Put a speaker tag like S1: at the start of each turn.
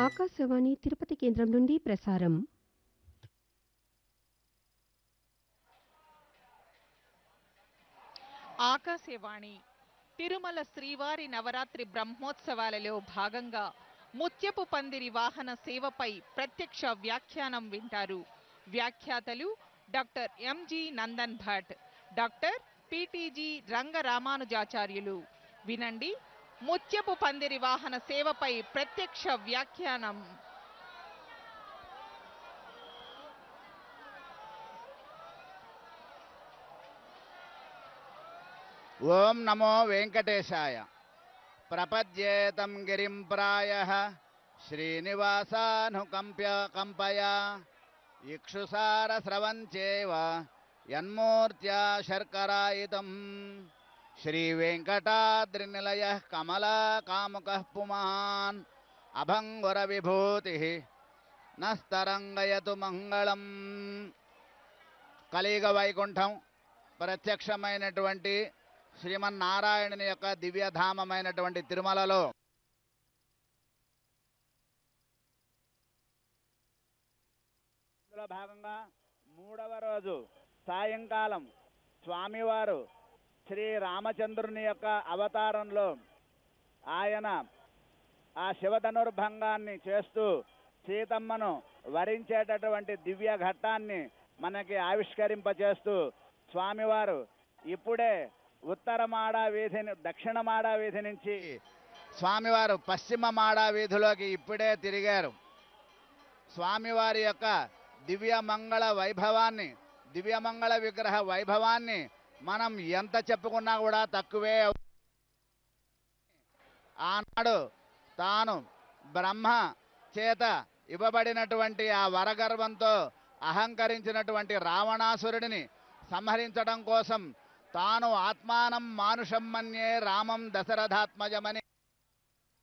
S1: ఆకాశవాణి తిరుపతి కేంద్రం నుండి ప్రసారం
S2: ఆకాశవాణి తిరుమల శ్రీవారి నవరాత్రి బ్రహ్మోత్సవాలలో భాగంగా ముత్యపు పందిరి వాహన సేవపై ప్రత్యక్ష వ్యాఖ్యానం వింటారు వ్యాఖ్యాతలు doctor MG Nandan Bhat doctor PTG Rangaramanujacharyulu వినండి ముత్యపు పందిరి వాహన సేవపై ప్రత్యక్ష వ్యాఖ్యానం
S3: ఓం నమో వెంకటేశాయ ప్రపద్యేతం గిరిం ప్రాయ శ్రీనివాసానుకంప్య కంపయా ఇక్షుసారస్రవంచేవ యన్మూర్త్యా శర్కరాయితం శ్రీవేంకటాద్రినిలయ కమలాకాముక పుమాన్ అభంగుర విభూతి నస్తరంగయతు మంగళం కలియుగ వైకుంఠం ప్రత్యక్షమైనటువంటి శ్రీమన్నారాయణుని యొక్క దివ్యధామమైనటువంటి తిరుమలలో ఇందులో భాగంగా మూడవ రోజు సాయంకాలం స్వామివారు శ్రీ రామచంద్రుని యొక్క అవతారంలో ఆయన ఆ శివధనుర్భంగాన్ని చేస్తూ సీతమ్మను వరించేటటువంటి దివ్య ఘట్టాన్ని మనకి ఆవిష్కరింపచేస్తూ స్వామివారు ఇప్పుడే ఉత్తర మాడా వీధిని దక్షిణ మాడా వీధి నుంచి స్వామివారు పశ్చిమ మాడా వీధిలోకి ఇప్పుడే తిరిగారు స్వామివారి యొక్క దివ్యమంగళ వైభవాన్ని దివ్యమంగళ విగ్రహ వైభవాన్ని మనం ఎంత చెప్పుకున్నా కూడా తక్కువే ఆనాడు తాను బ్రహ్మ చేత ఇవ్వబడినటువంటి ఆ వరగర్వంతో అహంకరించినటువంటి రావణాసురుడిని సంహరించడం కోసం తాను ఆత్మానం మానుషం మన్యే రామం దశరథాత్మజమని